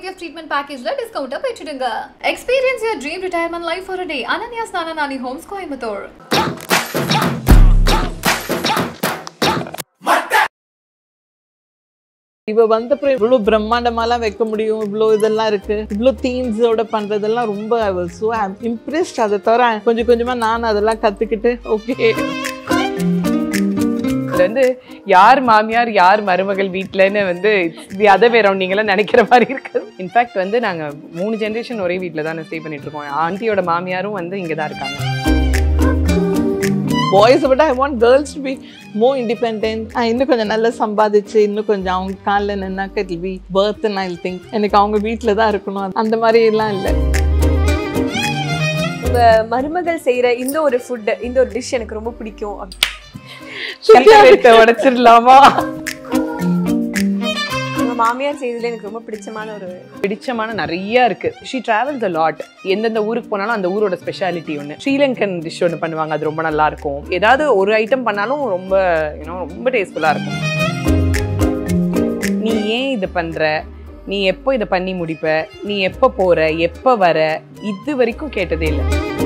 IVF treatment பேக்கேஜ்ல discount பெற்றுடுங்க experience your dream retirement life for day Ananya's Nani homes Coimbatore இவ வந்தப்புறம் இவ்வளோ பிரம்மாண்டமாலாம் வைக்க முடியும் இவ்வளோ இதெல்லாம் இருக்கு இவ்வளோ தீம்ஸோட பண்றதெல்லாம் ரொம்ப ஐ வாஸ் ஸோ இம்ப்ரெஸ்ட் அதை தவிர கொஞ்சம் கொஞ்சமா நான் அதெல்லாம் கத்துக்கிட்டு ஓகே இதுல வந்து யார் மாமியார் யார் மருமகள் வீட்லன்னு வந்து தி அதர் வேற நீங்களாம் நினைக்கிற மாதிரி இருக்குது இன்ஃபேக்ட் வந்து நாங்க மூணு ஜென்ரேஷன் ஒரே வீட்டில் தான் ஸ்டே பண்ணிட்டு இருக்கோம் ஆண்டியோட மாமியாரும் வந்து இங்க தான் இருக்காங்க பாய்ஸை விட I want girls to be more independent இன்னும் கொஞ்சம் நல்லா சம்பாதிச்சு இன்னும் கொஞ்சம் அவங்க காலில் நின்னாக்க இட் பி பர்த் ஐ திங்க் எனக்கு அவங்க வீட்டில் தான் இருக்கணும் அந்த மாதிரி எல்லாம் இல்லை உங்க மருமகள் செய்யற இந்த ஒரு ஃபுட் இந்த ஒரு டிஷ் எனக்கு ரொம்ப பிடிக்கும் கல்யாணத்தை உடைச்சிடலாமா உங்க மாமியார் செய்ததுல எனக்கு ரொம்ப பிடிச்சமான ஒரு பிடிச்சமான நிறைய இருக்கு ஷீ டிராவல்ஸ் அ லாட் எந்தெந்த ஊருக்கு போனாலும் அந்த ஊரோட ஸ்பெஷாலிட்டி ஒன்று ஸ்ரீலங்கன் டிஷ் ஒன்று பண்ணுவாங்க அது ரொம்ப நல்லா இருக்கும் ஏதாவது ஒரு ஐட்டம் பண்ணாலும் ரொம்ப யூனோ ரொம்ப டேஸ்ட்ஃபுல்லாக இருக்கும் நீ ஏன் இது பண்ற நீ எப்போ இதை பண்ணி முடிப்ப நீ எப்போ போற எப்போ வர இது வரைக்கும் கேட்டதே இல்லை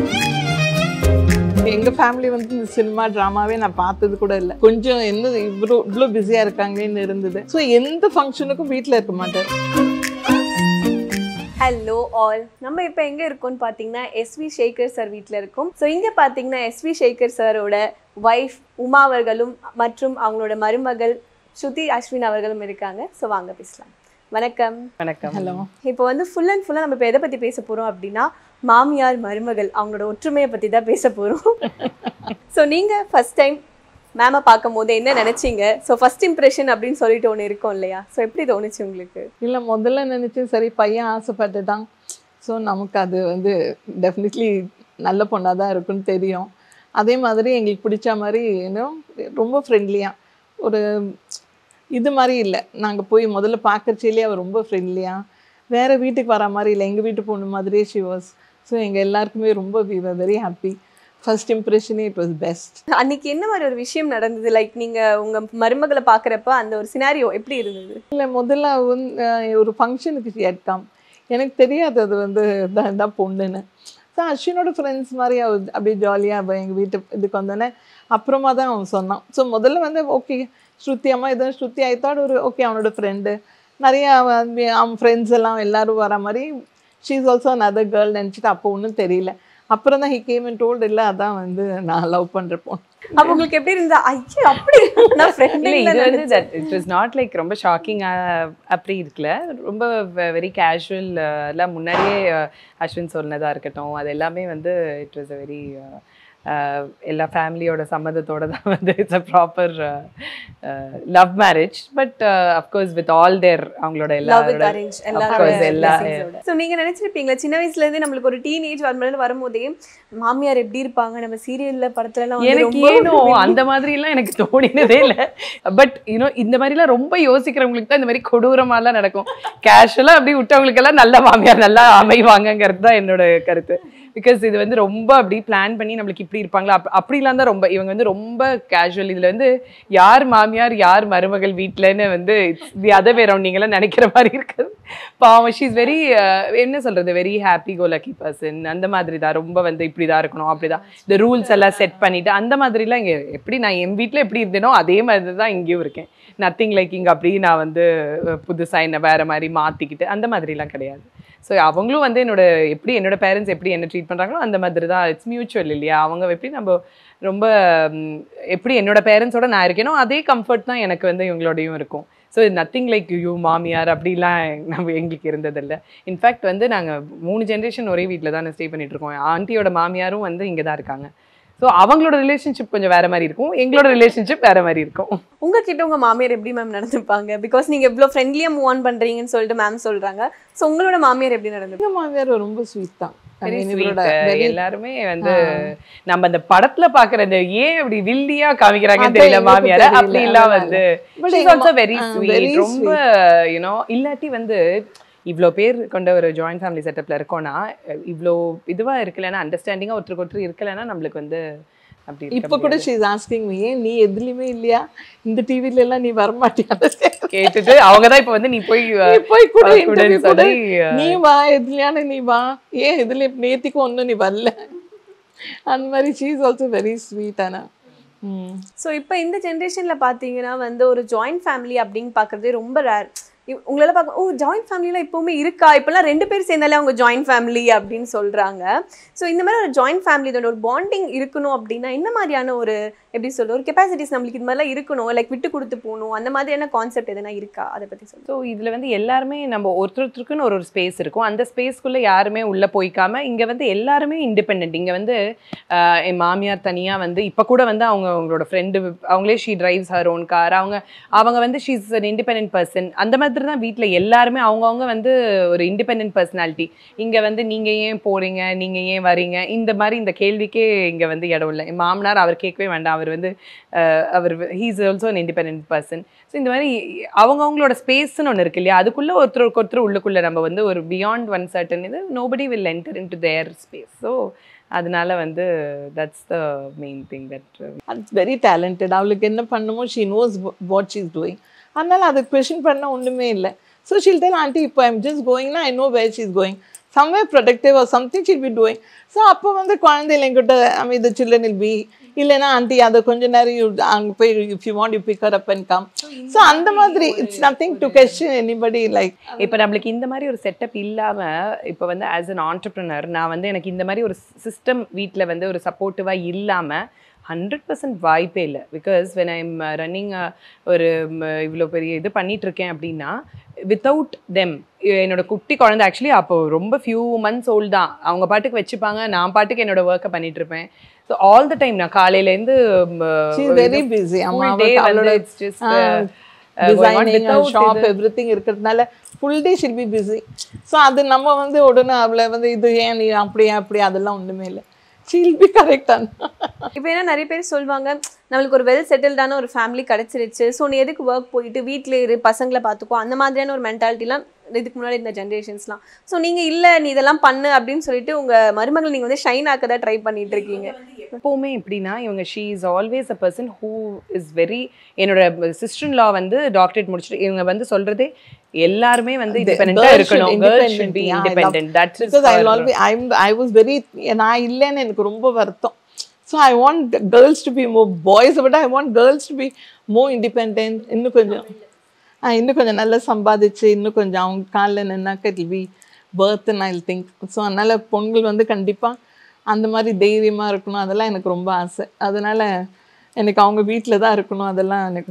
எங்க ஃபேமிலி வந்து இந்த சினிமா ட்ராமாவே நான் பார்த்தது கூட இல்லை கொஞ்சம் என்ன இவ்வளோ இவ்வளோ பிஸியா இருக்காங்கன்னு இருந்தது ஸோ எந்த ஃபங்க்ஷனுக்கும் வீட்டில் இருக்க மாட்டேன் ஹலோ ஆல் நம்ம இப்போ எங்க இருக்கோம்னு பார்த்தீங்கன்னா எஸ்வி சேகர் சார் வீட்டில் இருக்கோம் ஸோ இங்க பார்த்தீங்கன்னா எஸ்வி சேகர் சாரோட ஒய்ஃப் உமா அவர்களும் மற்றும் அவங்களோட மருமகள் ஸ்ருதி அஸ்வின் அவர்களும் இருக்காங்க ஸோ வாங்க பேசலாம் வணக்கம் வணக்கம் ஹலோ இப்போ வந்து ஃபுல் அண்ட் ஃபுல்லாக நம்ம இப்போ எதை பற்றி பேச போகிறோம் அப்படின்னா மாமியார் மருமகள் அவங்களோட ஒற்றுமையை பற்றி தான் பேச போகிறோம் ஸோ நீங்கள் ஃபர்ஸ்ட் டைம் மேமை பார்க்கும் போது என்ன நினச்சிங்க ஸோ ஃபர்ஸ்ட் இம்ப்ரெஷன் அப்படின்னு சொல்லிட்டு ஒன்று இருக்கும் இல்லையா ஸோ எப்படி தோணுச்சு உங்களுக்கு இல்லை முதல்ல நினைச்சேன் சரி பையன் ஆசைப்பட்டுட்டான் ஸோ நமக்கு அது வந்து டெஃபினெட்லி நல்ல பொண்ணாக தான் இருக்குன்னு தெரியும் அதே மாதிரி எங்களுக்கு பிடிச்ச மாதிரி இன்னும் ரொம்ப ஃப்ரெண்ட்லியாக ஒரு இது மாதிரி இல்லை நாங்கள் போய் முதல்ல பார்க்கறச்சிலேயே அவள் ரொம்ப ஃப்ரெண்ட்லியாக வேறு வீட்டுக்கு வர மாதிரி இல்லை எங்கள் வீட்டு பொண்ணு மாதிரியே ஷி வாஸ் ஸோ எங்கள் எல்லாருக்குமே ரொம்ப we were very happy first இம்ப்ரெஷனே இட் வாஸ் பெஸ்ட் அன்னைக்கு என்ன மாதிரி ஒரு விஷயம் நடந்தது லைக் நீங்கள் உங்கள் மருமகளை பார்க்குறப்ப அந்த ஒரு சினாரியோ எப்படி இருந்தது இல்லை முதல்ல அவ வந்து அஹ், ஒரு ஃபங்க்ஷனுக்கு ஏற்காம் எனக்கு தெரியாது அது வந்து தான் தான் பொண்ணுன்னு ஸோ அஸ்வினோட ஃப்ரெண்ட்ஸ் மாதிரி அவ அப்படியே ஜாலியாக எங்கள் வீட்டு இதுக்கு வந்தோடனே அப்புறமா தான் அவன் சொன்னான் ஸோ முதல்ல வந்து ஓகே ஸ்ருதி அம்மா இதான் ஸ்ருதி ஐ தாட் ஒரு ஓகே அவனோட ஃப்ரெண்டு நிறைய அவன் அவன் ஃப்ரெண்ட்ஸ் எல்லாம் எல்லாரும் வர மாதிரி she is also another girl நினச்சிட்டு அப்போ ஒன்றும் தெரியல அப்புறம் தான் ஹி கேம் அண்ட் டோல்டு இல்லை அதான் வந்து நான் லவ் பண்ணுற பொண்ணு அப்போ உங்களுக்கு எப்படி இருந்தா ஐயோ அப்படி நான் ஃப்ரெண்ட் இல்லை இது வந்து that it was not like ரொம்ப ஷாக்கிங் அப்படி இருக்குல்ல ரொம்ப வெரி கேஷுவல் எல்லாம் முன்னாடியே அஹ், அஸ்வின் சொன்னதாக இருக்கட்டும் அது எல்லாமே வந்து இட் வாஸ் அ வெரி எல்லா ஃபேமிலியோட சம்மதத்தோட தான் வந்து it's a proper love marriage but of course with all their அவங்களோட லவ் வித் எல்லாரோட அரேஞ்ச் course, எல்லா எல்லாரோட ஸோ நீங்க நினைச்சிருப்பீங்களா சின்ன வயசுல இருந்தே நம்மளுக்கு ஒரு டீனேஜ் வரும்போது வரும்போதே மாமியார் எப்படி இருப்பாங்க நம்ம சீரியல்ல படத்துல எல்லாம் வந்து எனக்கு ரொம்ப ஏனோ அந்த மாதிரிலாம் எனக்கு தோணினதே இல்லை பட் யூனோ இந்த மாதிரிலாம் ரொம்ப யோசிக்கிறவங்களுக்கு தான் இந்த மாதிரி கொடூரமாலாம் நடக்கும் கேஷுவலாக அப்படி விட்டவங்களுக்கெல்லாம் நல்ல மாமியார் நல்லா அமைவாங்கங்கிறது தான் என்னோட கருத்து பிகாஸ் இது வந்து ரொம்ப அப்படி பிளான் பண்ணி நம்மளுக்கு இப்படி இருப்பாங்களா அப் அப்படிலாம் தான் ரொம்ப இவங்க வந்து ரொம்ப கேஷுவல் இதுல வந்து யார் மாமியார் யார் மருமகள் வீட்லன்னு வந்து தி அதர் வேற நீங்களாம் நினைக்கிற மாதிரி இருக்குது பாவம் ஷீஸ் வெரி என்ன சொல்றது very happy go lucky person அந்த மாதிரி தான் ரொம்ப வந்து இப்படி தான் இருக்கணும் அப்படிதான் இந்த ரூல்ஸ் எல்லாம் செட் பண்ணிட்டு அந்த மாதிரிலாம் இங்கே எப்படி நான் என் வீட்டில் எப்படி இருந்தேனோ அதே மாதிரி தான் இங்கேயும் இருக்கேன் நத்திங் லைக் இங்கே அப்படி நான் வந்து புதுசாக என்ன வேற மாதிரி மாற்றிக்கிட்டு அந்த மாதிரிலாம் கிடையாது ஸோ அவங்களும் வந்து என்னோட எப்படி என்னோட பேரண்ட்ஸ் எப்படி என்ன ட்ரீட் பண்ணுறாங்களோ அந்த மாதிரி தான் இட்ஸ் மியூச்சுவல் இல்லையா அவங்க எப்படி நம்ம ரொம்ப ம், எப்படி என்னோட பேரண்ட்ஸோட நான் இருக்கேனோ அதே கம்ஃபர்ட் தான் எனக்கு வந்து இவங்களோடையும் இருக்கும் ஸோ நத்திங் லைக் யூ மாமியார் அப்படிலாம் நம்ம எங்களுக்கு இருந்ததில்லை இன்ஃபேக்ட் வந்து நாங்கள் மூணு ஜென்ரேஷன் ஒரே வீட்டில் தான் ஸ்டே பண்ணிட்டு இருக்கோம் ஆண்டியோட மாமியாரும் வந்து இங்கே தான் இருக்காங்க ஸோ அவங்களோட ரிலேஷன்ஷிப் கொஞ்சம் வேற மாதிரி இருக்கும் எங்களோட ரிலேஷன்ஷிப் வேற மாதிரி இருக்கும் உங்ககிட்ட உங்க மாமியார் எப்படி மேம் நடந்துப்பாங்க பிகாஸ் நீங்க இவ்வளவு ஃப்ரெண்ட்லியா மூவ் ஆன் பண்றீங்கன்னு சொல்லிட்டு மேம் சொல்றாங்க ஸோ உங்களோட மாமியார் எப்படி நடந்து எங்கள் மாமியார் ரொம்ப ஸ்வீட் தான் I Very mean, sweet. இவரோட very எல்லாருமே வந்து நம்ம அந்த படத்துல பாக்குற இந்த ஏன் அப்படி வில்லியா காமிக்கிறாங்கன்னு அதான் தெரியல எங்களுக்கு மாமியார தெரியல, அப்படி எல்லாம் அதனால. வந்து But she's எங்க also மா- very ஆ, sweet very ரொம்ப யூனோ இல்லாட்டி வந்து இவ்வளோ பேர் கொண்ட ஒரு ஜாயிண்ட் ஃபேமிலி செட்டப்ல இருக்கோம்னா இவ்வளோ இதுவா இருக்கலைன்னா அண்டர்ஸ்டாண்டிங்கா ஒருத்தருக்கு ஒருத்தர் இருக்கலைன்னா நம்மளுக்கு வந்து அப்படி இருக்க இப்போ கூட ஷீஸ் ஆஸ்கிங் மீ ஏன் நீ எதுலையுமே இல்லையா இந்த டிவில எல்லாம் நீ வரமாட்டியா கேட்டுட்டு அவங்க தான் இப்போ வந்து நீ போய் நீ அஹ், போய் கூட கூடன்னு இன்டர்வியூ கூட சொல்லி, நீ வா எதுலையான நீ வா ஏன் இதுல நேத்திக்கும் ஒன்றும் நீ வரல அந்த மாதிரி ஷீஸ் ஆல்சோ வெரி ஸ்வீட் ஆனா ம் ஸோ இப்போ இந்த ஜென்ரேஷனில் பார்த்தீங்கன்னா வந்து ஒரு ஜாயிண்ட் ஃபேமிலி அப்படின்னு பார்க்குறதே ரொம்ப ரேர் உங்களால பார்க்க ஓ ஜாயிண்ட் ஃபேமிலிலாம் இப்போவுமே இருக்கா இப்போல்லாம் ரெண்டு பேர் சேர்ந்தாலே அவங்க ஜாயிண்ட் ஃபேமிலி அப்படின்னு சொல்கிறாங்க ஸோ இந்த மாதிரி ஒரு ஜாயிண்ட் ஃபேமிலி இதோட ஒரு பாண்டிங் இருக்கணும் அப்படின்னா என்ன மாதிரியான ஒரு எப்படி சொல்ல ஒரு கெப்பாசிட்டிஸ் நம்மளுக்கு இது மாதிரிலாம் இருக்கணும் லைக் விட்டு கொடுத்து போகணும் அந்த மாதிரியான கான்செப்ட் எதனா இருக்கா அதை பற்றி சொல்லுங்க ஸோ இதில் வந்து எல்லாருமே நம்ம ஒருத்தருக்குன்னு ஒரு ஒரு ஸ்பேஸ் இருக்கும் அந்த ஸ்பேஸ்க்குள்ளே யாருமே உள்ளே போய்க்காம இங்கே வந்து எல்லாருமே இண்டிபெண்ட் இங்கே வந்து ஆஹ், என் மாமியார் தனியாக வந்து இப்போ கூட வந்து அவங்க அவங்களோட ஃப்ரெண்டு அவங்களே she drives her own car அவங்க அவங்க வந்து ஷீஸ் அன் இண்டிபெண்ட் பர்சன் அந்த மாதிரி தான் வீட்டில் எல்லாருமே அவங்கவுங்க வந்து ஒரு இண்டிபெண்ட் பர்சனாலிட்டி இங்கே வந்து நீங்கள் ஏன் போகிறீங்க நீங்கள் ஏன் வரீங்க இந்த மாதிரி இந்த கேள்விக்கே இங்கே வந்து இடம் இல்லை என் மாமனார் அவர் கேட்கவே வேண்டாம் அவர் வந்து ஆஹ், அவர் he's also an independent person so இந்த மாதிரி அவங்கவுங்களோட ஸ்பேஸ்னு ஒன்று இருக்கு இல்லையா அதுக்குள்ளே ஒருத்தருக்கு ஒருத்தர் உள்ளுக்குள்ளே நம்ம வந்து ஒரு பியாண்ட் ஒன் சர்டன் இது nobody will enter into their space so அதனால வந்து that's the main thing that it's very talented அவளுக்கு என்ன பண்ணுமோ she knows what she's doing அதனால அதை கொஷின் பண்ண ஒன்றுமே இல்லை ஸோ ஷீல் டெல் ஆண்டி இப்போ ஐம் ஜஸ்ட் கோயிங்னா I know where she's going somewhere productive or something she'll be doing so அப்போ வந்து குழந்தைகள் என்கிட்ட I mean the children will B இல்லைன்னா ஆண்டி அதை கொஞ்ச நேரம் you அங்கே போய் if you want you pick her up and come so அந்த மாதிரி it's nothing to question anybody like இப்போ நம்மளுக்கு இந்த மாதிரி ஒரு செட்டப் இல்லாமல் இப்போ வந்து ஆஸ் அன் ஆண்டர்ப்ரினர் நான் வந்து எனக்கு இந்த மாதிரி ஒரு சிஸ்டம் வீட்டில் வந்து ஒரு சப்போர்ட்டிவாக இல்லாமல் ஹண்ட்ரட் பர்சன்ட் வாய்ப்பே இல்லை பிகாஸ் வென் ஐம் ரன்னிங் ஒரு இவ்வளோ பெரிய இது பண்ணிட்டு இருக்கேன் அப்படின்னா வித்தவுட் தெம் என்னோட குட்டி குழந்தை ஆக்சுவலி அப்போ ரொம்ப ஃபியூ மந்த்ஸ் ஓல்டு தான் அவங்க பாட்டுக்கு வச்சுப்பாங்க நான் பாட்டுக்கு என்னோட ஒர்க்கை பண்ணிட்டு இருப்பேன் ஸோ ஆல் த டைம் நான் காலையிலேருந்து ஷீ வெரி பிஸி அம்மா day அவளுக்கு வந்து அவளோட it's just, uh, uh, going on designing without shop இது. எவ்ரி திங் இருக்கிறதுனால full day she'll be busy so அது நம்ம வந்து உடனே அவளை வந்து இது ஏன் நீ அப்படியா அப்படி அதெல்லாம் ஒன்றுமே இல்லை ஷீல் பி கரெக்டான இப்போ ஏன்னா நிறைய பேர் சொல்லுவாங்க நம்மளுக்கு ஒரு வெல் செட்டில்டான ஒரு ஃபேமிலி கிடைச்சிருச்சு ஸோ நீ எதுக்கு ஒர்க் போயிட்டு வீட்டில் இரு பசங்களை பார்த்துக்கோ அந்த மாதிரியான ஒரு மென்டாலிட்டிலாம் இதுக்கு முன்னாடி இந்த ஜென்ரேஷன்ஸ்லாம் ஸோ நீங்கள் இல்லை நீ இதெல்லாம் பண்ணு அப்படின்னு சொல்லிட்டு உங்கள் மருமகள் நீங்கள் வந்து ஷைன் ஆக்க தான் ட்ரை பண்ணிட்டு இருக்கீங்க எப்போவுமே எப்படின்னா இவங்க she is always a person who is very என்னோட சிஸ்டர் லா வந்து டாக்டரேட் முடிச்சுட்டு இவங்க வந்து சொல்றதே எல்லாருமே வந்து இண்டிபெண்டா இருக்கணும் girls should be independent that's because I always I I was very நான் இல்லைன்னு எனக்கு ரொம்ப வருத்தம் so I want girls to be more boys விட I want girls to be more independent இன்னும் கொஞ்சம் ஆ, இன்னும் கொஞ்சம் நல்லா சம்பாதிச்சு இன்னும் கொஞ்சம் அவங்க காலில் நின்னாக்க இட் பி பர்த்னு ஐ திங்க் ஸோ அதனால் பொண்கள் வந்து கண்டிப்பாக அந்த மாதிரி தைரியமாக இருக்கணும் அதெல்லாம் எனக்கு ரொம்ப ஆசை அதனால எனக்கு அவங்க வீட்டில் தான் இருக்கணும் அதெல்லாம் எனக்கு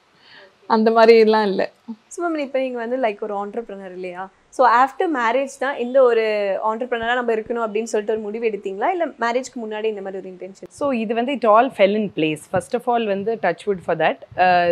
அந்த மாதிரிலாம் இல்லை சுமன் இப்போ நீங்கள் வந்து லைக் ஒரு ஆண்டர்பிரினர் இல்லையா ஸோ ஆஃப்டர் மேரேஜ் தான் இந்த ஒரு ஆண்டர்பிரினராக நம்ம இருக்கணும் அப்படின்னு சொல்லிட்டு ஒரு முடிவு எடுத்தீங்களா இல்லை மேரேஜ்க்கு முன்னாடி இந்த மாதிரி ஒரு இன்டென்ஷன் ஸோ இது வந்து it all fell in place first of all வந்து டச் வுட் ஃபார் தட்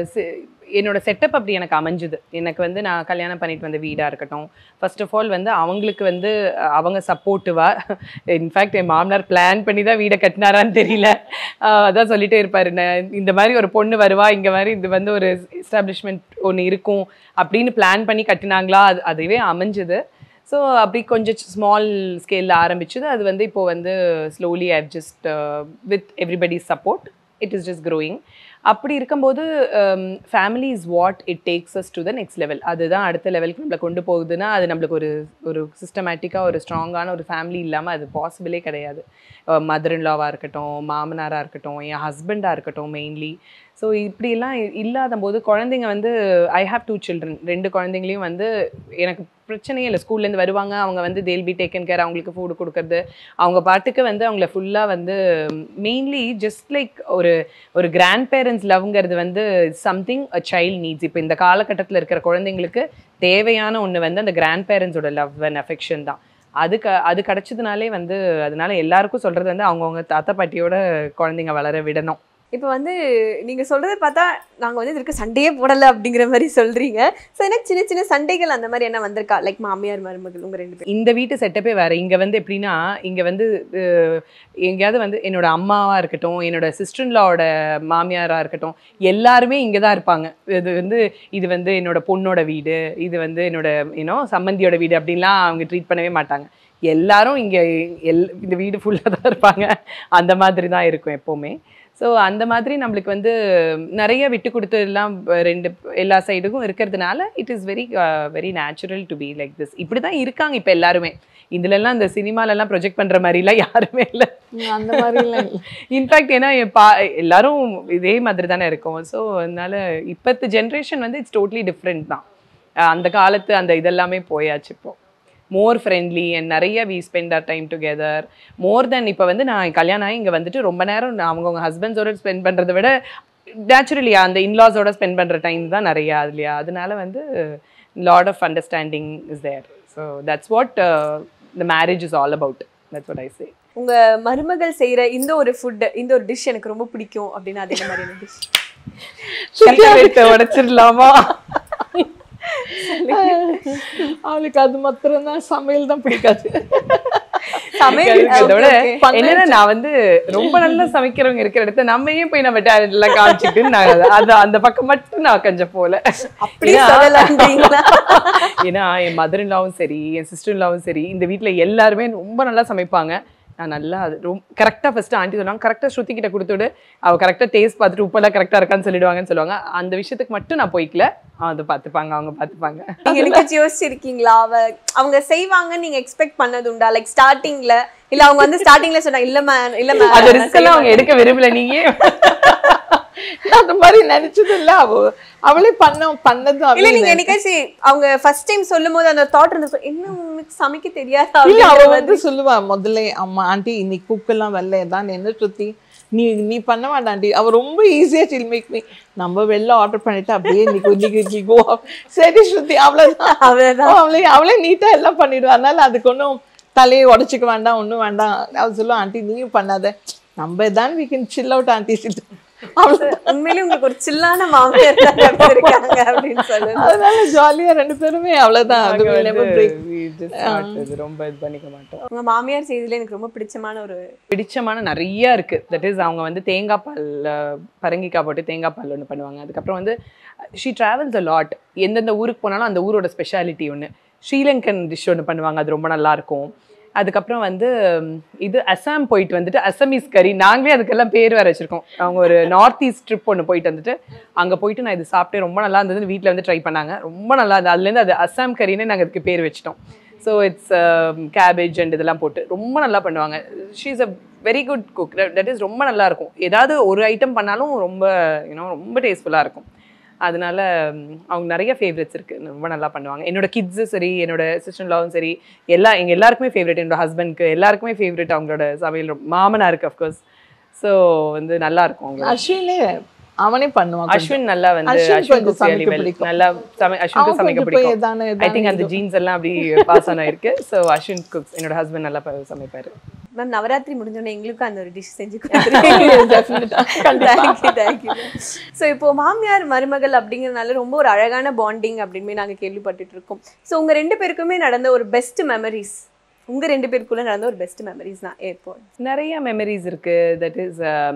என்னோட செட்டப் அப்படி எனக்கு அமைஞ்சுது எனக்கு வந்து நான் கல்யாணம் பண்ணிட்டு வந்த வீடாக இருக்கட்டும் ஃபர்ஸ்ட் ஆஃப் ஆல் வந்து அவங்களுக்கு வந்து அஹ், அவங்க சப்போர்ட்டிவாக இன்ஃபேக்ட் என் மாமனார் பிளான் பண்ணி தான் வீடை கட்டினாரான்னு தெரியல அஹ், அதான் சொல்லிட்டே இருப்பாரு நான் இந்த மாதிரி ஒரு பொண்ணு வருவா இங்கே மாதிரி இது வந்து ஒரு எஸ்டாப்ளிஷ்மெண்ட் ஒன்று இருக்கும் அப்படின்னு பிளான் பண்ணி கட்டினாங்களா அது அதுவே அமைஞ்சுது ஸோ அப்படி கொஞ்சம் ஸ்மால் ஸ்கேலில் ஆரம்பிச்சது அது வந்து இப்போ வந்து slowly I've just with everybody support it is just growing அப்படி இருக்கும்போது family is what it takes us to the next level அதுதான் அடுத்த லெவலுக்கு நம்மளை கொண்டு போகுதுன்னா அது நம்மளுக்கு ஒரு ஒரு சிஸ்டமேட்டிக்காக ஒரு ஸ்ட்ராங்கான ஒரு ஃபேமிலி இல்லாமல் அது பாசிபிளே கிடையாது மதர் இன்லாவாக இருக்கட்டும் மாமனாராக இருக்கட்டும் என் ஹஸ்பண்டாக இருக்கட்டும் மெயின்லி ஸோ இப்படியெல்லாம் இ- இல்லாத போது குழந்தைங்க வந்து ஐ ஹாவ் டூ சில்ட்ரன் ரெண்டு குழந்தைங்களையும் வந்து எனக்கு பிரச்சனையே இல்லை ஸ்கூல்லேருந்து வருவாங்க அவங்க வந்து தேல் பி டேக்கன் கேர் அவங்களுக்கு ஃபுட் கொடுக்கறது அவங்க பாட்டுக்கு வந்து அவங்கள ஃபுல்லாக வந்து மெயின்லி ஜஸ்ட் லைக் ஒரு ஒரு கிராண்ட் பேரண்ட்ஸ் லவ்ங்கிறது வந்து சம்திங் அ சைல்ட் நீட்ஸ் இப்போ இந்த காலகட்டத்தில் இருக்கிற குழந்தைங்களுக்கு தேவையான ஒன்று வந்து அந்த கிராண்ட் பேரண்ட்ஸோட லவ் அண்ட் அஃபெக்ஷன் தான் அது க அது கிடச்சதுனாலே வந்து அதனால எல்லாருக்கும் சொல்கிறது வந்து அவங்கவுங்க தாத்தா பாட்டியோட குழந்தைங்க வளர விடணும் இப்போ வந்து நீங்கள் சொல்கிறத பார்த்தா நாங்கள் வந்து இதுக்கு சண்டையே போடலை அப்படிங்கிற மாதிரி சொல்கிறீங்க ஸோ எனக்கு சின்ன சின்ன சண்டைகள் அந்த மாதிரி என்ன வந்திருக்கா லைக் மாமியார் மருமகள் உங்கள் ரெண்டு பேரும் இந்த வீட்டு செட்டப்பே வேற இங்க வந்து எப்படின்னா இங்க வந்து அஹ், எங்கேயாவது வந்து என்னோட அம்மாவா இருக்கட்டும் என்னோட சிஸ்டர்லாவோட மாமியாரா இருக்கட்டும் எல்லாருமே இங்க தான் இருப்பாங்க இது வந்து இது வந்து என்னோட பொண்ணோட வீடு இது வந்து என்னோட யூனோ சம்மந்தியோட வீடு அப்படின்லாம் அவங்க ட்ரீட் பண்ணவே மாட்டாங்க எல்லாரும் இங்க எல் இந்த வீடு ஃபுல்லா தான் இருப்பாங்க அந்த மாதிரி தான் இருக்கும் எப்பவுமே ஸோ அந்த மாதிரி நம்மளுக்கு வந்து நிறைய விட்டு கொடுத்து எல்லாம் ரெண்டு எல்லா சைடுக்கும் இருக்கிறதுனால it is very very natural to be like this இப்படி தான் இருக்காங்க இப்போ எல்லாருமே இதுலலாம் இந்த சினிமாலெல்லாம் ப்ரொஜெக்ட் பண்ற மாதிரிலாம் யாருமே இல்லை உம், அந்த மாதிரிலாம் இல்லை இன்ஃபேக்ட் ஏன்னா என் பா எல்லாரும் இதே மாதிரி தானே இருக்கும் ஸோ அதனால இப்பத்து ஜென்ரேஷன் வந்து இட்ஸ் டோட்லி டிஃப்ரெண்ட் தான் அஹ் அந்த காலத்து அந்த இதெல்லாமே போயாச்சு இப்போ மோர் ஃப்ரெண்ட்லி அண்ட் நிறைய we spend our time together more then இப்போ வந்து நான் கல்யாணம் ஆகி இங்கே வந்துட்டு ரொம்ப நேரம் நான் அவங்கவுங்க ஹஸ்பண்ட்ஸோட ஸ்பெண்ட் பண்ணுறதை விட நேச்சுரலி அந்த இன்லாஸோட ஸ்பெண்ட் பண்ணுற டைம் தான் நிறையா இல்லையா அதனால வந்து lot of understanding is there so that's what the marriage is all about that's what I say உங்க மருமகள் செய்யற இந்த ஒரு ஃபுட் இந்த ஒரு டிஷ் எனக்கு ரொம்ப பிடிக்கும் அப்படின்னா அது என்ன மாதிரியான டிஷ் சீக்கிரத்தை உடைச்சிடலாமா அவளுக்கு அது மாத்திரம் தான் சமையல் தான் பிடிக்காது சமையல் இருக்கிறத okay, விட okay. என்னன்னா நான் வந்து ரொம்ப நல்லா சமைக்கிறவங்க இருக்கிற இடத்த நம்ம ஏன் போய் நம்ம டேலண்ட் எல்லாம் காமிச்சிட்டு நான் அது அந்த பக்கம் மட்டும் நான் கொஞ்சம் போல அப்படி ஏன்னா- சொல்லலாம்ன்றீங்களா ஏன்னா என் மதர் இன்லாவும் சரி என் சிஸ்டர் இன்லாவும் சரி இந்த வீட்ல எல்லாருமே ரொம்ப நல்லா சமைப்பாங்க நான் நல்லா அது ரொம்ப கரெக்டாக ஃபர்ஸ்ட் ஆண்டி சொல்லுவாங்க கரெக்டாக ஸ்ருதி கிட்ட கொடுத்துடு அவ கரெக்டாக டேஸ்ட் பார்த்துட்டு உப்பெல்லாம் கரெக்டாக இருக்கான்னு சொல்லிடுவாங்கன்னு சொல்லுவாங்க அந்த விஷயத்துக்கு மட்டும் நான் போய்க்கல அது பார்த்துப்பாங்க அவங்க பார்த்துப்பாங்க நீங்க எனக்கு யோசிச்சிருக்கீங்களா அவ அவங்க செய்வாங்கன்னு நீங்க எக்ஸ்பெக்ட் பண்ணது உண்டா லைக் ஸ்டார்டிங்ல இல்ல அவங்க வந்து ஸ்டார்டிங்ல சொன்னா இல்ல மேம் இல்ல மேம் அந்த ரிஸ்க் எல்லாம் அவங்க எடுக்க விரும்பல நீங்க நான் அந்த மாதிரி நினைச்சது இல்ல அவ அவளே பண்ண பண்ணது இல்ல அவளே நீங்க என்னைக்காச்சு அவங்க ஃபர்ஸ்ட் டைம் சொல்லும் போது அந்த தாட் இருந்திருக்கும் என்ன உங்களுக்கு சமைக்க தெரியாதா இல்ல அவ அப்படிங்கிற வந்து சொல்லுவா முதல்ல அம்மா ஆண்டி இன்னைக்கு குக்கெல்லாம் வரல தான் என்ன சுத்தி நீ நீ பண்ண வேண்டாம் ஆண்டி அவ ரொம்ப ஈஸியா சில் மேக் மீ நம்ம வெளில ஆர்டர் பண்ணிட்டு அப்படியே இன்னைக்கு இன்னைக்கு இன்னைக்கு கோ சரி ஸ்ருதி அவ்வளவுதான் அவ்வளவுதான் அவளே அவளே நீட்டா எல்லாம் பண்ணிடுவா அதனால அதுக்கு ஒன்றும் தலையை உடைச்சிக்க வேண்டாம் ஒண்ணும் வேண்டாம் அவ சொல்லுவா ஆண்டி நீயும் பண்ணாத நம்ம தான் we can chill out aunty அவ்வளோ உண்மையிலேயே உங்களுக்கு ஒரு சில்லான மாமியார் தான் கிடைச்சிருக்காங்க அப்படின்னு சொல்லுங்க அதனால ஜாலியா ரெண்டு பேருமே அவ்வளவுதான் அது will never break. We just not இது ரொம்ப இது பண்ணிக்க மாட்டோம் உங்க மாமியார் செய்ததுல எனக்கு ரொம்ப பிடிச்சமான ஒரு பிடிச்சமான நிறைய இருக்கு தட் இஸ் அவங்க வந்து தேங்காய் பால் அஹ், பரங்கிக்காய் போட்டு தேங்காய் பால் ஒன்று பண்ணுவாங்க அதுக்கப்புறம் வந்து ஷீ டிராவல்ஸ் அ லாட் எந்தெந்த ஊருக்கு போனாலும் அந்த ஊரோட ஸ்பெஷாலிட்டி ஒன்று ஸ்ரீலங்கன் டிஷ் ஒன்று பண்ணுவாங்க அது ரொம்ப நல்லா இருக்கும் அதுக்கப்புறம் வந்து ம், இது அசாம் போயிட்டு வந்துட்டு அசமீஸ் கறி நாங்களே அதுக்கெல்லாம் பேர் வேற வச்சிருக்கோம் அவங்க ஒரு நார்த் ஈஸ்ட் ட்ரிப் ஒன்று போயிட்டு வந்துட்டு அங்கே போயிட்டு நான் இது சாப்பிட்டேன் ரொம்ப நல்லா இருந்தது வீட்டில் வந்து ட்ரை பண்ணாங்க ரொம்ப நல்லா இருந்தது அதுலேருந்து அது அசாம் கறின்னு நாங்கள் அதுக்கு பேர் வச்சிட்டோம் ஸோ இட்ஸ் கேபேஜ் அண்ட் இதெல்லாம் போட்டு ரொம்ப நல்லா பண்ணுவாங்க she is a very good cook that is ரொம்ப நல்லா இருக்கும் ஏதாவது ஒரு ஐட்டம் பண்ணாலும் ரொம்ப யூனோ ரொம்ப டேஸ்ட்ஃபுல்லாக இருக்கும் அதனால ம், அவங்க நிறைய ஃபேவரட்ஸ் இருக்கு ரொம்ப நல்லா பண்ணுவாங்க என்னோட கிட்ஸும் சரி என்னோட சிஸ்டர்லாவும் சரி எல்லா எங்க எல்லாருக்குமே ஃபேவரட் என்னோட ஹஸ்பண்ட்க்கு எல்லாருக்குமே ஃபேவரட் அவங்களோட சமையல் ரொம்ப- மாமனாருக்கு அஃப்கோர்ஸ் ஸோ வந்து நல்லா இருக்கும் அவங்க அஸ்வினே அவனே பண்ணுவான் கொஞ்சம். அஸ்வின் நல்லா வந்து அஸ்வின் அஸ்வின் கொஞ்சம் cooks really சமைக்க well. பிடிக்கும். நல்லா சமை அஸ்வினுக்கு அவன் சமைக்க கொஞ்சம் போய் பிடிக்கும் எதானு ஐ எதானு திங்க் அந்த இது. ஜீன்ஸ் எல்லாம் அப்படி பாஸ் ஆன இருக்கு ஸோ அஸ்வின் குக்ஸ் என்னோட ஹஸ்பண்ட் நல்லா ப- சமைப்பாரு மேம் நவராத்திரி முடிஞ்சோடனே எங்களுக்கும் அந்த ஒரு டிஷ் செஞ்சு கொடுத்துருக்கீங்க தேங்க்யூ தேங்க்யூ ஸோ இப்போ மாமியார் மருமகள் அப்படிங்கறதுனால ரொம்ப ஒரு அழகான பாண்டிங் அப்படின்னு நாங்க கேள்விப்பட்டுட்டு இருக்கோம் ஸோ உங்க ரெண்டு பேருக்குமே நடந்த ஒரு பெஸ்ட் மெமரிஸ் உங்க ரெண்டு பேருக்குள்ள நடந்த ஒரு பெஸ்ட் மெமரிஸ் தான் ஏற்போ நிறைய மெமரிஸ் இருக்கு that is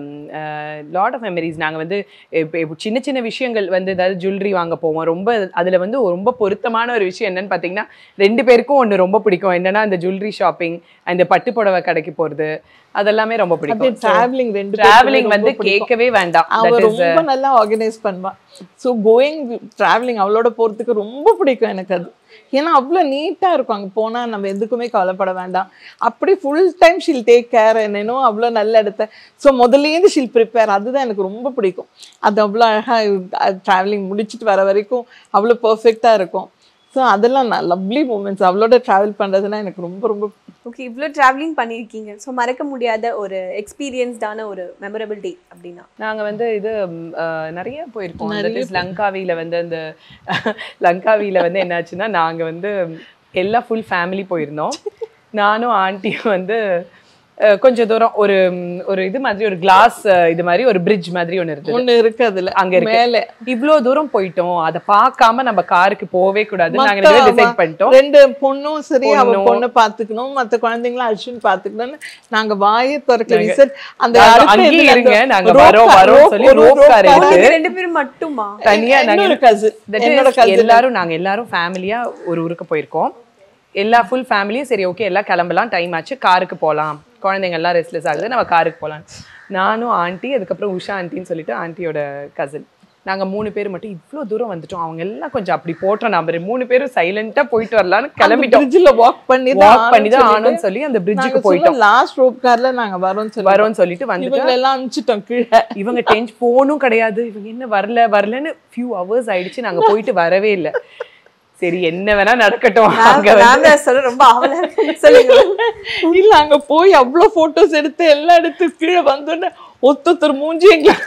lot of memories நாங்கள் வந்து இப்போ இப்போ சின்ன சின்ன விஷயங்கள் வந்து ஏதாவது ஜுவல்லரி வாங்க போவோம் ரொம்ப அதில் வந்து ரொம்ப பொருத்தமான ஒரு விஷயம் என்னன்னு பார்த்தீங்கன்னா ரெண்டு பேருக்கும் ஒன்று ரொம்ப பிடிக்கும் என்னன்னா அந்த ஜுவல்லரி ஷாப்பிங் அந்த பட்டு புடவை கடைக்கு போகிறது அதெல்லாமே ரொம்ப அப்படியே பிடிக்கும் travelling ரெண்டு டிராவலிங் பேருக்குமே வந்து ரொம்ப பிடிக்கும். கேட்கவே வேண்டாம் அவ That is, ரொம்ப நல்லா ஆர்கனைஸ் பண்ணுவா ஸோ கோயிங் டிராவலிங் அவளோட போறதுக்கு ரொம்ப பிடிக்கும் எனக்கு அது ஏன்னா அவ்வளோ நீட்டா இருக்கும் அங்க போனா நம்ம எதுக்குமே கவலைப்பட வேண்டாம் அப்படி full time she'll take care என்னன்னோ அவ்வளோ நல்ல இடத்த ஸோ முதல்லேருந்து ஷில் ப்ரிப்பேர் அதுதான் எனக்கு ரொம்ப பிடிக்கும் அது அவ்வளோ அழகா டிராவலிங் முடிச்சிட்டு வர வரைக்கும் அவ்வளோ பர்ஃபெக்டா இருக்கும் ஸோ அதெல்லாம் லவ்லி மூமெண்ட்ஸ் அவளோட ட்ராவல் பண்றதுன்னா எனக்கு ரொம்ப ரொம்ப ஓகே இவ்வளோ ட்ராவலிங் பண்ணியிருக்கீங்க ஸோ மறக்க முடியாத ஒரு எக்ஸ்பீரியன்ஸ்டான ஒரு மெமரபிள் டே அப்படின்னா நாங்க வந்து இது ம், அஹ், நிறைய போயிருக்கோம் That is லங்காவில வந்து அந்த லங்காவில வந்து என்னாச்சுன்னா நாங்க வந்து எல்லாம் ஃபுல் ஃபேமிலி போயிருந்தோம் நானும் ஆண்டியும் வந்து அஹ், கொஞ்சம் தூரம் ஒரு ம், ஒரு இது மாதிரி ஒரு கிளாஸ் இது மாதிரி ஒரு பிரிட்ஜ் மாதிரி ஒன்று இருந்தது ஒண்ணு இருக்கு அதுல அங்க இருக்கு மேலே இவ்ளோ தூரம் போயிட்டோம் அதை பார்க்காம நம்ம காருக்கு போவே கூடாதுன்னு நாங்க மத்த டிசைட் அவ- பண்ணிட்டோம் ரெண்டு பொண்ணும் சரி அவ பொண்ணும். பொண்ணை பாத்துக்கணும் மத்த குழந்தைங்களும் அஸ்வின் பாத்துக்கணும்னு நாங்க வாயை திறக்கல நாங்க- சார் அந்த நாங்க அடுத்த அங்கேயே இதுல இருங்க, அந்த நாங்க rope வரோம், car- வரோம் rope- சொல்லி ஒரு rope rope car car- இருக்கு. நீங்க ரெண்டு பேரும் மட்டுமா தனியா நாங்க இன்னொரு cousin, That is, என்னோட cousin. எல்லாரும் நாங்க எல்லாரும் ஃபேமிலியா ஒரு ஊருக்கு போயிருக்கோம் எல்லா ஃபுல் ஃபேமிலியும் சரி ஓகே எல்லாம் கிளம்பலாம் டைம் ஆச்சு காருக்கு போகலாம் குழந்தைங்க எல்லாம் ரெஸ்ட்லெஸ் ஆகுது நம்ம காருக்கு போகலாம் நானும் ஆண்டி அதுக்கப்புறம் உஷா ஆண்டின்னு சொல்லிட்டு ஆண்டியோட கசின் நாங்க மூணு பேர் மட்டும் இவ்ளோ தூரம் வந்துட்டோம் அவங்க எல்லாம் கொஞ்சம் அப்படி போட்டோம் நம்ம மூணு பேரும் சைலண்டா போயிட்டு வரலாம்னு கிளம்பிட்டோம் பிரிட்ஜில் வாக் பண்ணி வாக் பண்ணி தான் ஆனோம்னு சொல்லி அந்த பிரிட்ஜுக்கு போயிட்டோம் லாஸ்ட் ரோப் கார்ல நாங்க வரோம்னு சொல்லி வரோம்னு சொல்லிட்டு வந்துட்டு இவங்க எல்லாம் அனுப்பிச்சிட்டோம் கீழே இவங்க டென்ஷ் போனும் கிடையாது இவங்க என்ன வரல வரலன்னு ஃபியூ ஹவர்ஸ் ஆயிடுச்சு நாங்க போயிட்டு வரவே இல்லை சரி என்ன வேணா நடக்கட்டும் அங்க வந்து மேம் சொல்ல ரொம்ப ஆவலா இருக்கு சொல்லுங்க இல்ல அங்க போய் அவ்வளவு போட்டோஸ் எடுத்து எல்லாம் எடுத்து கீழே வந்தோடனே ஒருத்தர் மூஞ்சி எங்களை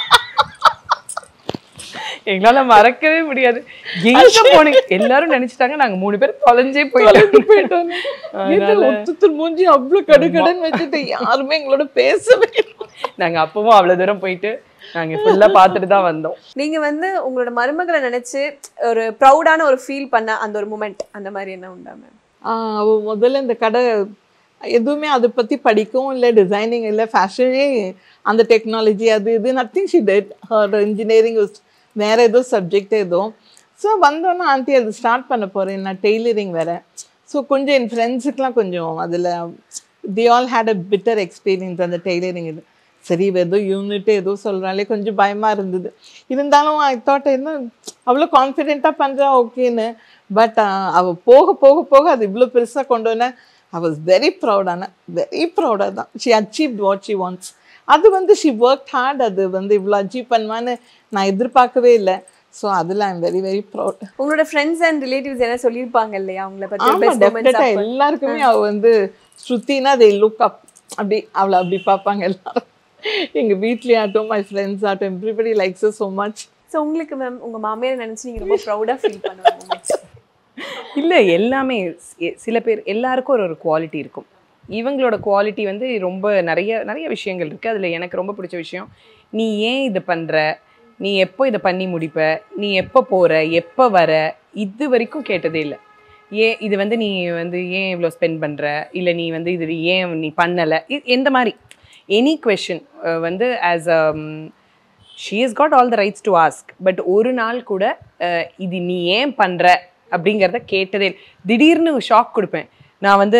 எங்களால மறக்கவே முடியாது எங்க போனீங்க எல்லாரும் நினைச்சிட்டாங்க நாங்க மூணு பேர் தொலைஞ்சே போயிட்டோம் போயிட்டோம் ஒருத்தர் மூஞ்சி அவ்வளவு கடுகடுன்னு வச்சுட்டு யாருமே எங்களோட பேசவே இல்லை நாங்க அப்பவும் அவ்வளவு தூரம் போயிட்டு நாங்க ஃபுல்லா பார்த்துட்டு தான் வந்தோம் நீங்க வந்து உங்களோட மருமகளை நினைச்சு ஒரு ப்ரௌடான ஒரு ஃபீல் பண்ண அந்த ஒரு மூமெண்ட் அந்த மாதிரி என்ன உண்டா மேம் ஆஹ் அவ முதல்ல இந்த கடை எதுவுமே அதை பத்தி படிக்கவும் இல்லை டிசைனிங் இல்லை ஃபேஷனே அந்த டெக்னாலஜி அது இது nothing she did her engineering வேற ஏதோ சப்ஜெக்ட் ஏதோ ஸோ வந்தோன்னே ஆண்டி அது ஸ்டார்ட் பண்ண போறேன் நான் டெய்லரிங் வேற ஸோ கொஞ்சம் என் ஃப்ரெண்ட்ஸுக்கெலாம் கொஞ்சம் அதில் they all had a bitter experience அந்த டெய்லரிங் இது சரி இவ ஏதோ யூனிட் ஏதோ சொல்கிறாளே கொஞ்சம் பயமா இருந்தது இருந்தாலும் ஐ தாட் என்ன அவ்வளோ கான்ஃபிடென்ட்டாக பண்ணுறா ஓகேன்னு பட் அவள் போக போக போக அது இவ்வளோ பெருசாக கொண்டு வந்தேன் ஐ வாஸ் வெரி ப்ரௌடான வெரி ப்ரௌடாக தான் she achieve what she wants அது வந்து ஷி ஒர்க் ஹார்ட் அது வந்து இவ்வளோ அச்சீவ் பண்ணுவான்னு நான் எதிர்பார்க்கவே இல்லை ஸோ அதில் ஐம் வெரி வெரி ப்ரௌட் உங்களோட ஃப்ரெண்ட்ஸ் அண்ட் ரிலேட்டிவ்ஸ் என்ன சொல்லியிருப்பாங்க இல்லையா அவங்கள பத்தி ஆமா பெஸ்ட் டெஃபினட்டா எல்லாருக்குமே அவ வந்து ஸ்ருத்தினா தே லுக் அப் அப்படி அவளை அப்படி பார்ப்பாங்க எல்லாரும் எங்க வீட்லயே ஆகட்டும் மை ஃப்ரெண்ட்ஸ் ஆகட்டும் everybody likes so much so உங்களுக்கு மேம் உங்க மாமியாரை நினைச்சு நீங்க ரொம்ப ப்ரௌடா ஃபீல் பண்ணுவாங்க இல்ல எல்லாமே சி- சில பேர் எல்லாருக்கும் ஒரு ஒரு குவாலிட்டி இருக்கும் இவங்களோட குவாலிட்டி வந்து ரொம்ப நிறைய நிறைய விஷயங்கள் இருக்கு அதுல எனக்கு ரொம்ப பிடிச்ச விஷயம் நீ ஏன் இது பண்ற நீ எப்போ இதை பண்ணி முடிப்ப நீ எப்போ போற எப்போ வர இது வரைக்கும் கேட்டதே இல்லை ஏன் இது வந்து நீ வந்து ஏன் இவ்வளோ ஸ்பெண்ட் பண்ற இல்லை நீ வந்து இது ஏன் நீ பண்ணலை எந்த மாதிரி எனி கொஷின் வந்து as she is got all the rights to ask but ஒரு நாள் கூட அஹ், இது நீ ஏன் பண்ற அப்படிங்கிறத கேட்டதே இல்ல. திடீர்னு ஷாக் கொடுப்பேன் நான் வந்து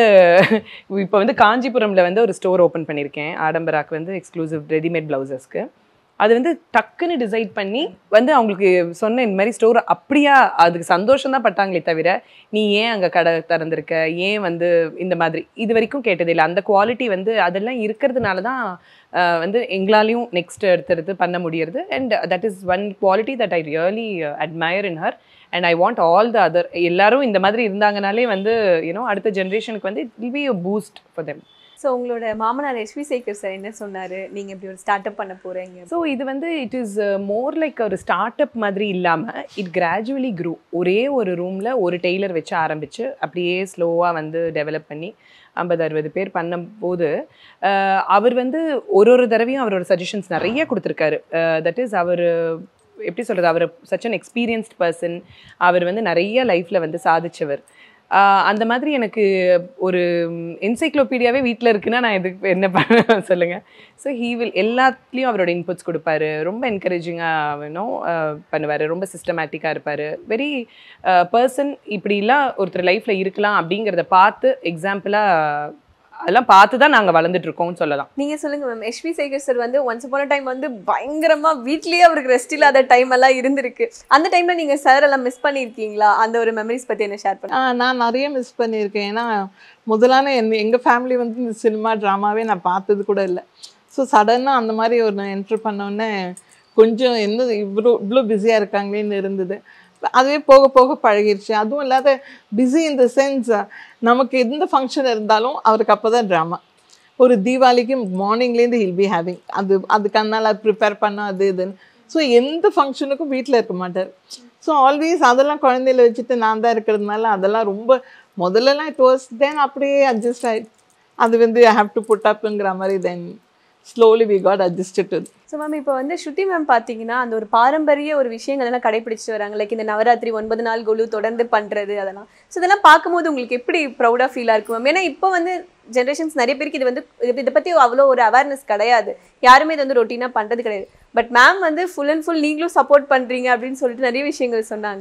இப்போ வந்து காஞ்சிபுரம்ல வந்து ஒரு ஸ்டோர் ஓப்பன் பண்ணியிருக்கேன் ஆடம்பராக்கு வந்து எக்ஸ்க்ளூசிவ் ரெடிமேட் பிளவுசஸ்க்கு அது வந்து டக்குன்னு டிசைட் பண்ணி வந்து அவங்களுக்கு சொன்ன இந்த மாதிரி ஸ்டோர் அப்படியா அதுக்கு சந்தோஷம் தான் பட்டாங்களே தவிர நீ ஏன் அங்கே கடை திறந்திருக்க ஏன் வந்து இந்த மாதிரி இது வரைக்கும் கேட்டதில்லை அந்த குவாலிட்டி வந்து அதெல்லாம் இருக்கிறதுனால தான் அஹ், வந்து எங்களாலையும் நெக்ஸ்ட் எடுத்து பண்ண முடியறது and that is one quality that I really admire in her and I want all the other எல்லாரும் இந்த மாதிரி இருந்தாங்கனாலே வந்து யூனோ அடுத்த ஜென்ரேஷனுக்கு வந்து it will be a boost for them so உங்களோட மாமனார் எஸ்வி சேகர் சார் என்ன சொன்னாரு நீங்க இப்படி ஒரு ஸ்டார்ட் அப் பண்ண போறீங்க ஸோ இது வந்து இட் இஸ் மோர் லைக் ஒரு ஸ்டார்ட் அப் மாதிரி இல்லாமல் இட் கிராஜுவலி க்ரூ ஒரே ஒரு ரூமில் ஒரு டெய்லர் வச்சு ஆரம்பித்து அப்படியே ஸ்லோவாக வந்து டெவலப் பண்ணி ஐம்பது அறுபது பேர் பண்ணும்போது அஹ், அவர் வந்து ஒரு ஒரு தடவையும் அவரோட சஜஷன்ஸ் நிறைய கொடுத்துருக்காரு தட் இஸ் அவர் எப்படி சொல்கிறது அவர் சச் அன் எக்ஸ்பீரியன்ஸ்ட் பர்சன் அவர் வந்து நிறைய லைஃப்பில் வந்து சாதிச்சவர் ஆஹ் அந்த மாதிரி எனக்கு ஒரு என்சைக்ளோபீடியாவே வீட்டில் இருக்குன்னா நான் இதுக்கு என்ன பண்ண சொல்லுங்க ஸோ ஹீ வில் எல்லாத்துலேயும் அவரோட இன்புட்ஸ் கொடுப்பாரு ரொம்ப என்கரேஜிங்காக வேணும் பண்ணுவார் ரொம்ப சிஸ்டமேட்டிக்காக இருப்பார் வெரி பர்சன் இப்படிலாம் ஒருத்தர் லைஃப்பில் இருக்கலாம் அப்படிங்கிறத பார்த்து எக்ஸாம்பிளாக அதெல்லாம் பார்த்து தான் நாங்கள் வளர்ந்துட்டு இருக்கோம்னு சொல்லலாம் நீங்க சொல்லுங்க மேம் எஸ்வி சேகர் சார் வந்து ஒன்ஸ் upon a டைம் வந்து பயங்கரமா வீட்லயே அவருக்கு ரெஸ்ட் இல்லாத டைம் எல்லாம் இருந்திருக்கு அந்த டைம்ல நீங்க சார் எல்லாம் மிஸ் பண்ணிருக்கீங்களா அந்த ஒரு மெமரிஸ் பத்தி என்ன ஷேர் பண்ணுங்க ஆ, நான் நிறைய மிஸ் பண்ணியிருக்கேன் ஏன்னா முதலான என் எங்கள் ஃபேமிலி வந்து இந்த சினிமா ட்ராமாவே நான் பார்த்தது கூட இல்லை ஸோ சடனாக அந்த மாதிரி ஒரு என்ட்ரு பண்ணோடனே கொஞ்சம் என்ன இவ்வளோ இவ்வளோ பிஸியாக இருக்காங்களேன்னு இருந்தது அதுவே போக போக பழகிருச்சு அதுவும் இல்லாத பிஸி இன் த சென்ஸ் நமக்கு எந்த ஃபங்க்ஷன் இருந்தாலும் அவருக்கு அப்போ தான் ட்ராமா ஒரு தீபாவளிக்கு மார்னிங்லேருந்து ஹில் பி ஹேவிங் அது அதுக்கானால ப்ரிப்பேர் பண்ண அது இதுன்னு ஸோ எந்த ஃபங்க்ஷனுக்கும் வீட்டில் இருக்க மாட்டார் ஸோ ஆல்வேஸ் அதெல்லாம் குழந்தையில வச்சுட்டு நான் தான் இருக்கிறதுனால அதெல்லாம் ரொம்ப முதல்லலாம் இட் வாஸ் தென் அப்படியே அட்ஜஸ்ட் ஆயிடுச்சு அது வந்து ஐ ஹாவ் டு புட் அப்புங்கிற மாதிரி then slowly we got adjusted so ma'am இப்போ வந்து ஸ்ருதி மேம் பார்த்தீங்கன்னா அந்த ஒரு பாரம்பரிய ஒரு விஷயங்கள் எல்லாம் கடைபிடிச்சிட்டு வராங்க லைக் இந்த நவராத்திரி ஒன்பது நாள் குழு தொடர்ந்து பண்றது அதெல்லாம் ஸோ இதெல்லாம் பார்க்கும்போது உங்களுக்கு எப்படி ப்ரௌடாக ஃபீலாக இருக்கும் மேம் ஏன்னா இப்போ வந்து ஜென்ரேஷன்ஸ் நிறைய பேருக்கு இது வந்து இது- இதை பற்றி அவ்வளோ ஒரு அவேர்னஸ் கிடையாது யாருமே இது வந்து ரொட்டீனாக பண்ணுறது கிடையாது பட் மேம் வந்து ஃபுல் அண்ட் ஃபுல் நீங்களும் சப்போர்ட் பண்ணுறீங்க அப்படின்னு சொல்லிட்டு நிறைய விஷயங்கள் சொன்னாங்க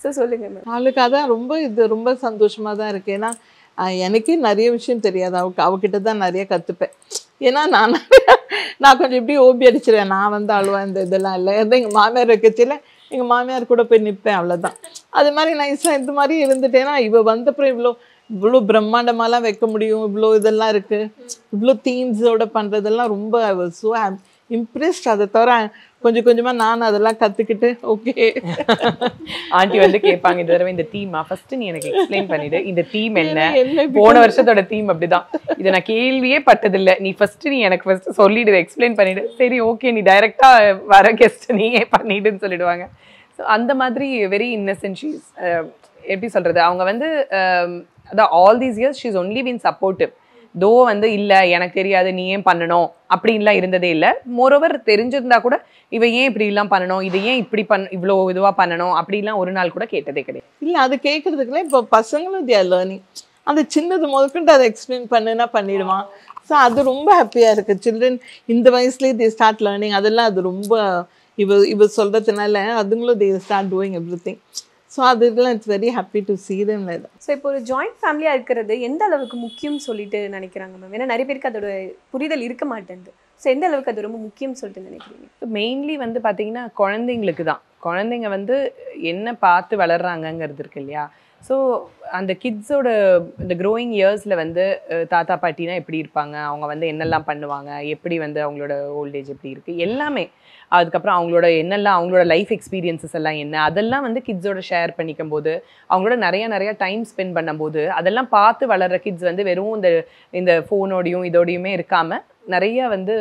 ஸோ சொல்லுங்க மேம் அவளுக்கு அதான் ரொம்ப இது ரொம்ப சந்தோஷமா தான் இருக்கு ஏன்னா ஆஹ் எனக்கே நிறைய விஷயம் தெரியாது அவளுக்கு அவகிட்ட தான் நிறைய கத்துப்பேன் ஏன்னா நான் நான் கொஞ்சம் இப்படி ஓபி அடிச்சிருவேன் நான் வந்து அழுவேன் இந்த இதெல்லாம் இல்லை எதாவது எங்கள் மாமியார் வைக்கச்சில எங்கள் மாமியார் கூட போய் நிற்பேன் அவ்வளோதான் அது மாதிரி நைஸாக இந்த மாதிரி இருந்துட்டேன்னா இவ வந்தப்புறம் இவ்வளோ இவ்வளோ பிரம்மாண்டமாலாம் வைக்க முடியும் இவ்வளோ இதெல்லாம் இருக்கு இவ்வளோ தீம்ஸோட பண்ணுறதெல்லாம் ரொம்ப ஐ வாஸ் ஸோ இம்ப்ரெஸ்ட் அதை தவிர கொஞ்சம் கொஞ்சமாக நான் அதெல்லாம் கற்றுக்கிட்டு ஓகே ஆண்டி வந்து கேட்பாங்க இந்த தடவை இந்த தீமா ஃபர்ஸ்ட் நீ எனக்கு எக்ஸ்பிளைன் பண்ணிடு இந்த தீம் என்ன என்ன போன வருஷத்தோட தீம் அப்படிதான் இதை நான் கேள்வியே பட்டதில்லை நீ ஃபர்ஸ்ட் நீ எனக்கு ஃபர்ஸ்ட் சொல்லிடு எக்ஸ்பிளைன் பண்ணிடு சரி ஓகே நீ டைரக்டா வர கெஸ்ட் நீயே பண்ணிடுன்னு சொல்லிடுவாங்க ஸோ அந்த மாதிரி வெரி இன்னசென்ட் ஷீஸ் எப்படி சொல்றது அவங்க வந்து um, அதான் all these years she's only been supportive though வந்து இல்ல எனக்கு தெரியாது நீ ஏன் பண்ணணும் அப்படின்லாம் இருந்ததே இல்லை மோரோவர் தெரிஞ்சிருந்தா கூட இவ ஏன் இப்படி எல்லாம் பண்ணணும் இதை ஏன் இப்படி பண் இவ்வளோ இதுவா பண்ணணும் அப்படிலாம் ஒரு நாள் கூட கேட்டதே கிடையாது இல்லை அது கேட்கறதுக்குலாம் இப்போ பசங்களும் தியா லேர்னிங் அந்த சின்னது முதற்கொண்டு அதை எக்ஸ்பிளைன் பண்ணுனா பண்ணிடுவான் ஸோ அது ரொம்ப ஹாப்பியாக இருக்குது சில்ட்ரன் இந்த வயசுலேயே தி ஸ்டார்ட் லேர்னிங் அதெல்லாம் அது ரொம்ப இவ இவ சொல்கிறதுனால அதுங்களும் they start doing everything so அது இதெல்லாம் it's very happy to see them like so இப்போ ஒரு ஜாயிண்ட் ஃபேமிலியாக இருக்கிறது எந்த அளவுக்கு முக்கியம்னு சொல்லிட்டு நினைக்கிறாங்க மேம் ஏன்னா நிறைய பேருக்கு அதோட புரிதல் இருக்க மாட்டேங்குது ஸோ எந்த அளவுக்கு அது ரொம்ப முக்கியம்னு சொல்லிட்டு நினைக்கிறீங்க மெயின்லி வந்து பார்த்தீங்கன்னா குழந்தைங்களுக்கு தான் குழந்தைங்க வந்து என்ன பார்த்து வளர்றாங்கங்கிறது இருக்கு இல்லையா ஸோ அந்த கிட்ஸோட இந்த க்ரோயிங் இயர்ஸில் வந்து அஹ், தாத்தா பாட்டினா எப்படி இருப்பாங்க அவங்க வந்து என்னெல்லாம் பண்ணுவாங்க எப்படி வந்து அவங்களோட ஓல்டேஜ் எப்படி இருக்குது எல்லாமே அதுக்கப்புறம் அவங்களோட என்னெல்லாம் அவங்களோட லைஃப் எக்ஸ்பீரியன்சஸ் எல்லாம் என்ன அதெல்லாம் வந்து கிட்ஸோட ஷேர் பண்ணிக்கும் போது அவங்களோட நிறைய நிறைய டைம் ஸ்பெண்ட் பண்ணும்போது அதெல்லாம் பார்த்து வளர்கிற கிட்ஸ் வந்து வெறும் இந்த இந்த ஃபோனோடையும் இதோடையுமே இருக்காமல் நிறைய வந்து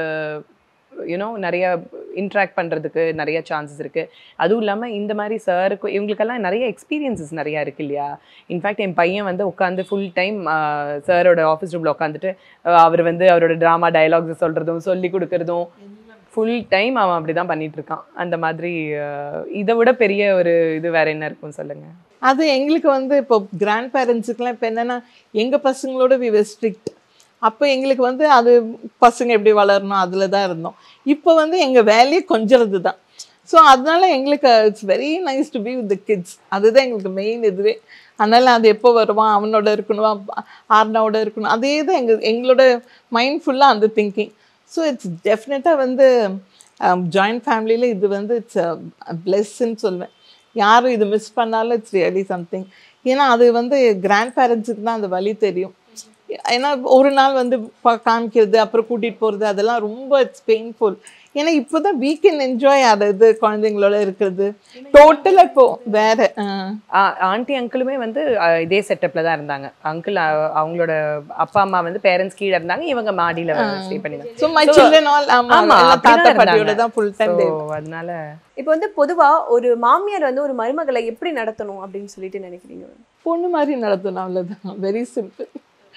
யூனோ நிறைய இன்ட்ராக்ட் பண்ணுறதுக்கு நிறைய சான்சஸ் இருக்குது அதுவும் இல்லாமல் இந்த மாதிரி சாருக்கு இவங்களுக்கெல்லாம் நிறைய எக்ஸ்பீரியன்சஸ் நிறையா இருக்கு இல்லையா இன்ஃபேக்ட் என் பையன் வந்து உட்காந்து ஃபுல் டைம் சாரோட ஆஃபீஸ் ரூமில் உட்காந்துட்டு அவர் வந்து அவரோட ட்ராமா டயலாக்ஸ் சொல்கிறதும் சொல்லி கொடுக்கறதும் ஃபுல் டைம் அவன் அப்படி தான் பண்ணிட்டு இருக்கான் அந்த மாதிரி அஹ், இதை விட பெரிய ஒரு இது வேற என்ன இருக்கும் சொல்லுங்க அது எங்களுக்கு வந்து இப்போ கிராண்ட் பேரண்ட்ஸுக்கெலாம் இப்போ என்னென்னா எங்கள் பசங்களோட வி ஸ்ட்ரிக்ட் அப்போ எங்களுக்கு வந்து அது பசங்க எப்படி வளரணும் அதில் தான் இருந்தோம் இப்போ வந்து எங்கள் வேலையே கொஞ்சறது தான் ஸோ அதனால எங்களுக்கு it's very nice to be with the kids அதுதான் எங்களுக்கு மெயின் இதுவே அதனால் அது எப்போ வருவான் அவனோட இருக்கணும் ஆர்னாவோட இருக்கணும் அதே தான் எங்கள் எங்களோட மைண்ட் ஃபுல்லாக அந்த திங்கிங் ஸோ இட்ஸ் டெஃபினட்டாக வந்து ஜாயிண்ட் ஃபேமிலியில் இது வந்து இட்ஸ் பிளெஸ்ன்னு சொல்லுவேன் யாரும் இது மிஸ் பண்ணாலும் இட்ஸ் ரியலி சம்திங் ஏன்னா அது வந்து கிராண்ட் பேரண்ட்ஸுக்கு தான் அந்த வழி தெரியும் ஏன்னா ஒரு நாள் வந்து பா- காமிக்கிறது அப்புறம் கூட்டிகிட்டு போகிறது அதெல்லாம் ரொம்ப இட்ஸ் பெயின்ஃபுல் ஏன்னா இப்போ தான் வீக்கெண்ட் என்ஜாய் ஆகிறது குழந்தைங்களோட இருக்கிறது டோட்டலாக இப்போ வேற ஆ. ஆண்டி அங்கிளுமே வந்து அஹ், இதே செட்டப்ல தான் இருந்தாங்க அங்கிள் அவங்களோட அப்பா அம்மா வந்து பேரண்ட்ஸ் கீழே இருந்தாங்க இவங்க மாடியில ஸ்டே பண்ணிருந்தாங்க ஸோ மை சில்ட்ரன் ஆல் ஆமா ஆமா, எல்லாம் அப்படிதான் தாத்தா பாட்டியோட இருந்தாங்க. தான் ஃபுல் டைம் So, அதனால இப்போ வந்து பொதுவா ஒரு மாமியார் வந்து ஒரு மருமகளை எப்படி நடத்தணும் அப்படின்னு சொல்லிட்டு நினைக்கிறீங்க ma'am? பொண்ணு மாதிரி நடத்தணும் அவ்வளோதான் வெரி சிம்பிள்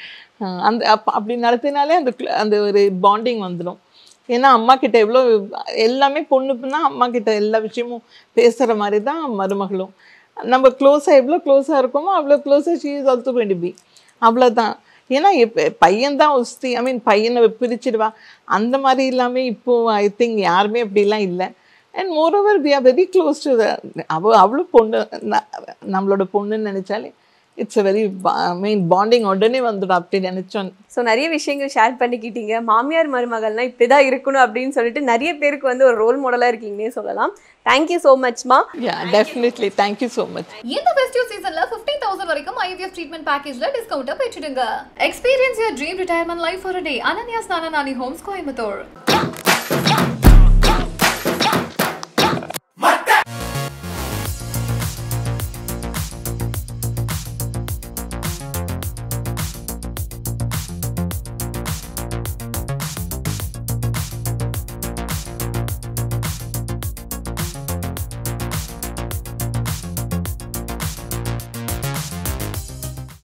அந்த அப்ப அப்படி நடத்தினாலே அந்த cl- அந்த ஒரு பாண்டிங் வந்துடும் ஏன்னா அம்மா கிட்ட எவ்வளோ எல்லாமே பொண்ணுக்குன்னா அம்மா கிட்ட எல்லா விஷயமும் பேசுகிற மாதிரி தான் மருமகளும் நம்ம க்ளோஸாக எவ்வளோ க்ளோஸாக இருக்கோமோ அவ்வளோ க்ளோஸாக she is also going to be அவ்வளோதான் ஏன்னா இப்போ பையன் தான் ஒஸ்தி ஐ மீன் பையனை பிரிச்சிடுவா அந்த மாதிரி இல்லாமல் இப்போ ஐ திங்க் யாருமே அப்படிலாம் இல்லை and moreover we are very close to அவ அவ்வளோ பொண்ணு ந- நம்மளோட பொண்ணுன்னு நினச்சாலே it's a very mean bonding உடனே வந்துடும் அப்படி நினச்சோம் ஸோ நிறைய விஷயங்கள் ஷேர் பண்ணிக்கிட்டீங்க மாமியார் மருமகள்னா இப்படிதான் இருக்கணும் அப்படின்னு சொல்லிட்டு நிறைய பேருக்கு வந்து ஒரு ரோல் மாடலா இருக்கீங்கன்னே சொல்லலாம் தேங்க்யூ ஸோ மச்மா yeah definitely thank you so much இந்த ஃபெஸ்டிவ் சீசன்ல 15000 தௌசண்ட் வரைக்கும் ஐவிஎஃப் ட்ரீட்மெண்ட் பேக்கேஜ்ல டிஸ்கவுண்ட் பெற்றுடுங்க experience your dream retirement life for day Ananya's Nana Nani homes Coimbatore